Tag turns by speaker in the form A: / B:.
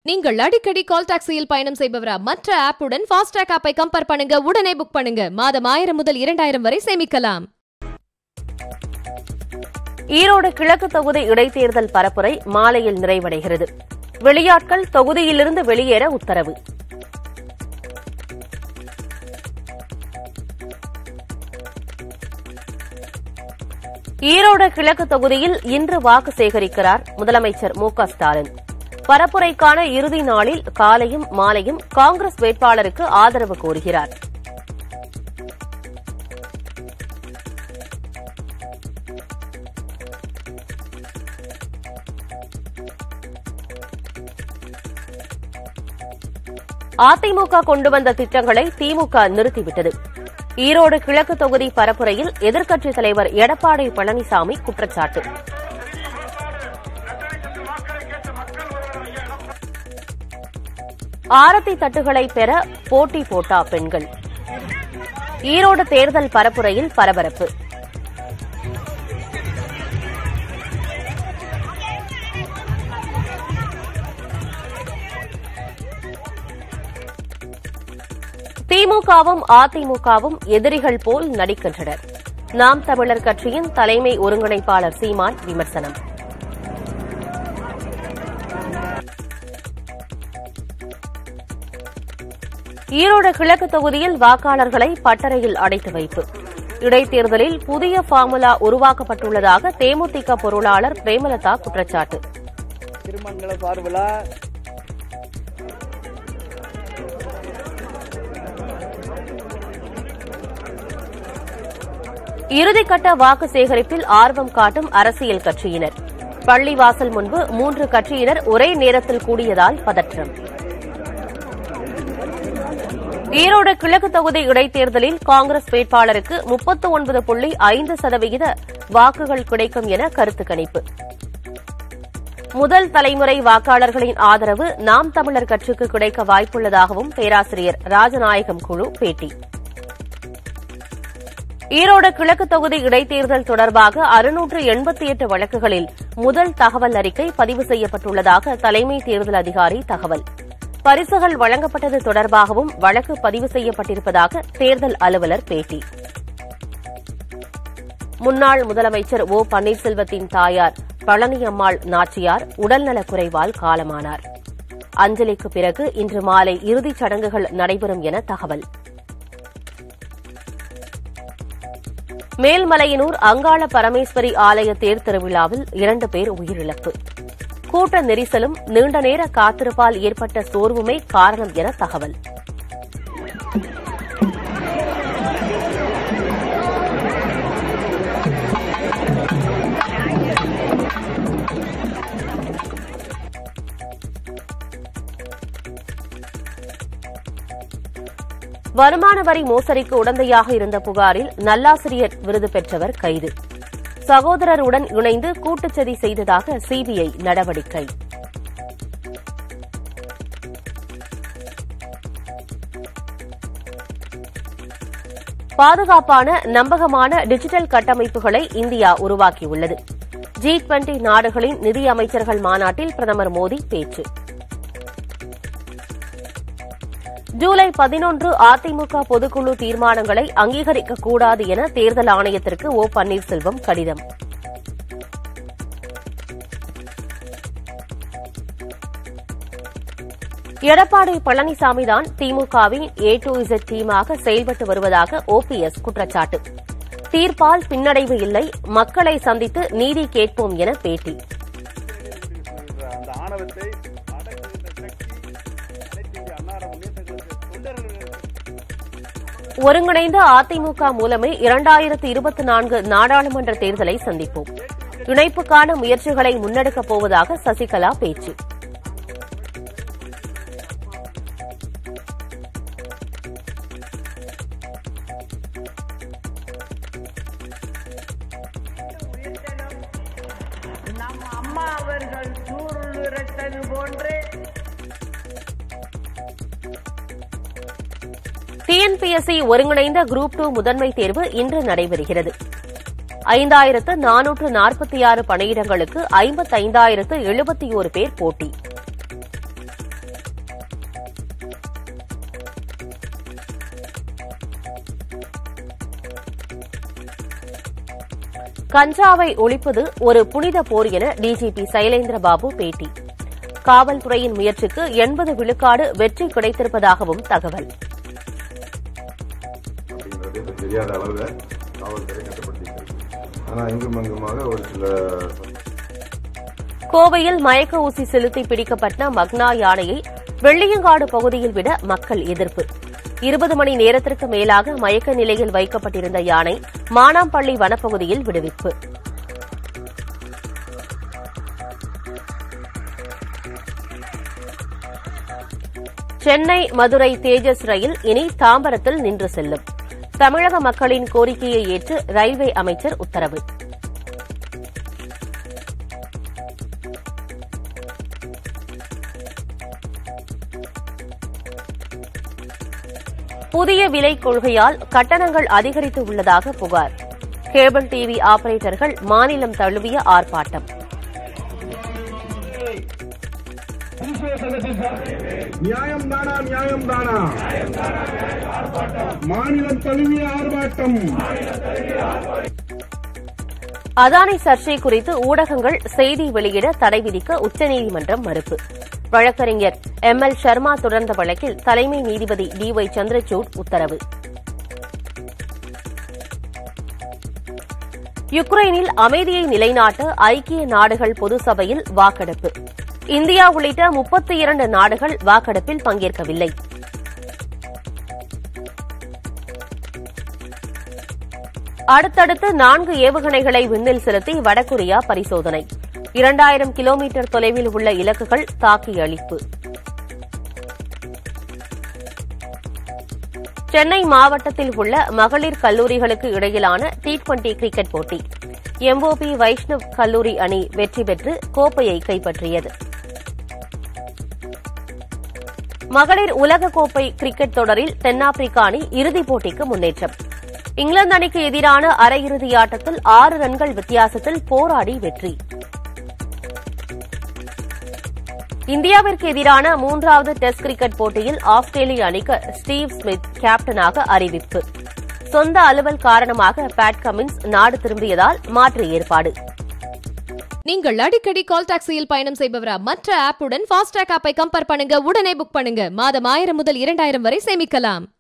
A: நீங்கள் அடிக்கடி கால் டாக்ஸியில் பயணம் செய்பவரா மற்ற ஆப்புடன் ஃபாஸ்டாக் ஆப்பை கம்பேர் பண்ணுங்க உடனே புக் பண்ணுங்க மாதம் ஆயிரம் முதல் இரண்டாயிரம் வரை சேமிக்கலாம்
B: ஈரோடு கிழக்கு தொகுதி இடைத்தேர்தல் பரப்புரை மாலையில் நிறைவடைகிறது வெளியாட்கள் தொகுதியிலிருந்து வெளியேற உத்தரவு ஈரோடு கிழக்கு தொகுதியில் இன்று வாக்கு சேகரிக்கிறார் முதலமைச்சர் மு க ஸ்டாலின் பரப்புரைக்கான இறுதி நாளில் காலையும் மாலையும் காங்கிரஸ் வேட்பாளருக்கு ஆதரவு கோருகிறார் அதிமுக கொண்டு வந்த திட்டங்களை திமுக நிறுத்திவிட்டது ஈரோடு கிழக்கு தொகுதி பரப்புரையில் எதிர்க்கட்சித் தலைவர் எடப்பாடி பழனிசாமி குற்றச்சாட்டு ஆரத்தி தட்டுகளை பெற போட்டி போட்டா பெண்கள் ஈரோடு தேர்தல் பரப்புரையில் பரபரப்பு திமுகவும் அதிமுகவும் எதிரிகள் போல் நடிக்கின்றனர் நாம் தமிழர் கட்சியின் தலைமை ஒருங்கிணைப்பாளர் சீமான் விமர்சனம் ஈரோடு கிழக்கு தொகுதியில் வாக்காளர்களை பட்டறையில் அடைத்து வைப்பு இடைத்தேர்தலில் புதிய ஃபார்முலா உருவாக்கப்பட்டுள்ளதாக தேமுதிக பொருளாளர் பிரேமலதா குற்றச்சாட்டு
C: திருமங்கல பார்வலா
B: இறுதிக்கட்ட வாக்கு சேகரிப்பில் ஆர்வம் காட்டும் அரசியல் கட்சியினர் பள்ளிவாசல் முன்பு மூன்று கட்சியினர் ஒரே நேரத்தில் கூடியதால் பதற்றம் ஈரோடு கிழக்கு தொகுதி இடைத்தேர்தலில் காங்கிரஸ் வேட்பாளருக்கு முப்பத்து ஒன்பது புள்ளி ஐந்து சதவிகித வாக்குகள் கிடைக்கும் என கருத்து கணிப்பு முதல் தலைமுறை வாக்காளர்களின் ஆதரவு நாம் தமிழர் கட்சிக்கு கிடைக்க வாய்ப்புள்ளதாகவும் பேராசிரியர் ராஜநாயகம் குழு பேட்டி ஈரோடு கிழக்கு தொகுதி இடைத்தேர்தல் தொடர்பாக அறுநூற்று எண்பத்தி எட்டு வழக்குகளில் முதல் தகவல் அறிக்கை பதிவு செய்யப்பட்டுள்ளதாக தலைமை தேர்தல் அதிகாரி தகவல் பரிசுகள் வழங்கப்பட்டது தொடர்பாகவும் வழக்கு பதிவு செய்யப்பட்டிருப்பதாக தேர்தல் அலுவலர் பேட்டி முன்னாள் முதலமைச்சர் ஓ பன்னீர்செல்வத்தின் தாயார் பழனியம்மாள் நாச்சியார் உடல்நலக்குறைவால் காலமானார் அஞ்சலிக்கு பிறகு இன்று மாலை இறுதிச் சடங்குகள் நடைபெறும் என தகவல் மேல்மலையனூர் அங்காள பரமேஸ்வரி ஆலய தேர் திருவிழாவில் இரண்டு பேர் உயிரிழப்பு கூட்ட நெரிசலும் நீண்ட நேர காத்திருப்பால் ஏற்பட்ட சோர்வுமே காரணம் என தகவல் வருமான வரி மோசடிக்கு உடந்தையாக இருந்த புகாரில் நல்லாசிரியர் விருது பெற்றவர் கைது சகோதரருடன் இணைந்து கூட்டுச்சதி செய்ததாக சிபிஐ நடவடிக்கை பாதுகாப்பான நம்பகமான டிஜிட்டல் கட்டமைப்புகளை இந்தியா உருவாக்கியுள்ளது ஜி டுவெண்டி நாடுகளின் நிதி அமைச்சர்கள் மாநாட்டில் பிரதமர் மோடி பேச்சு ஜூலை பதினொன்று அதிமுக பொதுக்குழு தீர்மானங்களை அங்கீகரிக்கக்கூடாது என தேர்தல் ஆணையத்திற்கு ஓ பன்னீர்செல்வம் கடிதம் எடப்பாடி பழனிசாமிதான் திமுகவின் ஏ டு இசட் டீமாக செயல்பட்டு வருவதாக ஓபிஎஸ் குற்றச்சாட்டு தீர்ப்பால் பின்னடைவு இல்லை மக்களை சந்தித்து நீதி கேட்போம் என பேட்டி
C: அந்த ஆணவத்தை அடக்குகின்ற சக்தி அனைத்து இந்திய அன்னார முன்னேற்ற கழக தொண்டர்களுக்கு
B: ஒருங்கிணைந்த அதிமுக மூலமே இரண்டாயிரத்து இருபத்தி நான்கு நாடாளுமன்ற தேர்தலை சந்திப்போம் இணைப்புக்கான முயற்சிகளை முன்னெடுக்கப் போவதாக சசிகலா பேச்சு
D: நம் அம்மா அவர்கள் சூருரைத்தது போன்று
B: டிஎன்பிஎஸ்சி ஒருங்கிணைந்த குரூப் டூ முதன்மை தேர்வு இன்று நடைபெறுகிறது ஐந்தாயிரத்து நானூற்று நாற்பத்தி ஆறு பணியிடங்களுக்கு ஐம்பத்தைந்தாயிரத்து எழுபத்தி ஒரு பேர் போட்டி கஞ்சாவை ஒழிப்பது ஒரு புனித போர் என டிஜிபி சைலேந்திர பாபு பேட்டி காவல்துறையின் முயற்சிக்கு எண்பது விழுக்காடு வெற்றி கிடைத்திருப்பதாகவும் தகவல்
E: அப்படிங்கிறது இப்ப தெரியாத அளவில் காவல்துறை கட்டுப்படுத்திட்டு இருக்கு ஆனால் இங்கும் அங்குமாக ஒரு சில
B: கோவையில் மயக்க ஊசி செலுத்தி பிடிக்கப்பட்ட மக்னா யானையை வெள்ளியங்காடு பகுதியில் விட மக்கள் எதிர்ப்பு இருபது மணி நேரத்திற்கு மேலாக மயக்க நிலையில் வைக்கப்பட்டிருந்த யானை மானாம்பள்ளி வனப்பகுதியில் விடுவிப்பு சென்னை மதுரை தேஜஸ் ரயில் இனி தாம்பரத்தில் நின்று செல்லும் தமிழக மக்களின் கோரிக்கையை ஏற்று ரயில்வே அமைச்சர் உத்தரவு புதிய விலை கொள்கையால் கட்டணங்கள் அதிகரித்து உள்ளதாக புகார் கேபிள் டிவி ஆபரேட்டர்கள் மாநிலம் தழுவிய ஆர்ப்பாட்டம்
F: நியாயம் தானா நியாயம் தானா மாநிலம் தழுவிய ஆர்ப்பாட்டம்
B: அதானி சர்ச்சை குறித்து ஊடகங்கள் செய்தி வெளியிட தடை விதிக்க உச்சநீதிமன்றம் மறுப்பு வழக்கறிஞர் எம் எல் சர்மா தொடர்ந்த வழக்கில் தலைமை நீதிபதி டி ஒய் சந்திரசூட் உத்தரவு யுக்ரைனில் அமைதியை நிலைநாட்ட ஐக்கிய நாடுகள் பொது சபையில் வாக்கெடுப்பு இந்தியா உள்ளிட்ட முப்பத்தி இரண்டு நாடுகள் வாக்கெடுப்பில் பங்கேற்கவில்லை அடுத்தடுத்து நான்கு ஏவுகணைகளை விண்ணில் செலுத்தி வடகொரியா பரிசோதனை இரண்டாயிரம் கிலோமீட்டர் தொலைவில் உள்ள இலக்குகள் தாக்கி அழிப்பு சென்னை மாவட்டத்தில் உள்ள மகளிர் கல்லூரிகளுக்கு இடையிலான டி டுவெண்டி கிரிக்கெட் போட்டி எம்ஓபி வைஷ்ணவ் கல்லூரி அணி வெற்றி பெற்று கோப்பையை கைப்பற்றியது மகளிர் உலகக்கோப்பை கிரிக்கெட் தொடரில் தென்னாப்பிரிக்க அணி இறுதிப் போட்டிக்கு முன்னேற்றம் இங்கிலாந்து அணிக்கு எதிரான அரையிறுதி ஆட்டத்தில் ஆறு ரன்கள் வித்தியாசத்தில் போராடி வெற்றி இந்தியாவிற்கு எதிரான மூன்றாவது டெஸ்ட் கிரிக்கெட் போட்டியில் ஆஸ்திரேலிய அணிக்கு ஸ்டீவ் ஸ்மித் கேப்டனாக அறிவிப்பு சொந்த அலுவல் காரணமாக பேட் கமின்ஸ் நாடு திரும்பியதால் மாற்று ஏற்பாடு
A: நீங்கள் அடிக்கடி கால் டாக்ஸியில் பயணம் செய்பவரா மற்ற ஆப்புடன் ஃபாஸ்டாக் ஆப்பை கம்பேர் பண்ணுங்க உடனே புக் பண்ணுங்க மாதம் ஆயிரம் முதல் இரண்டாயிரம் வரை சேமிக்கலாம்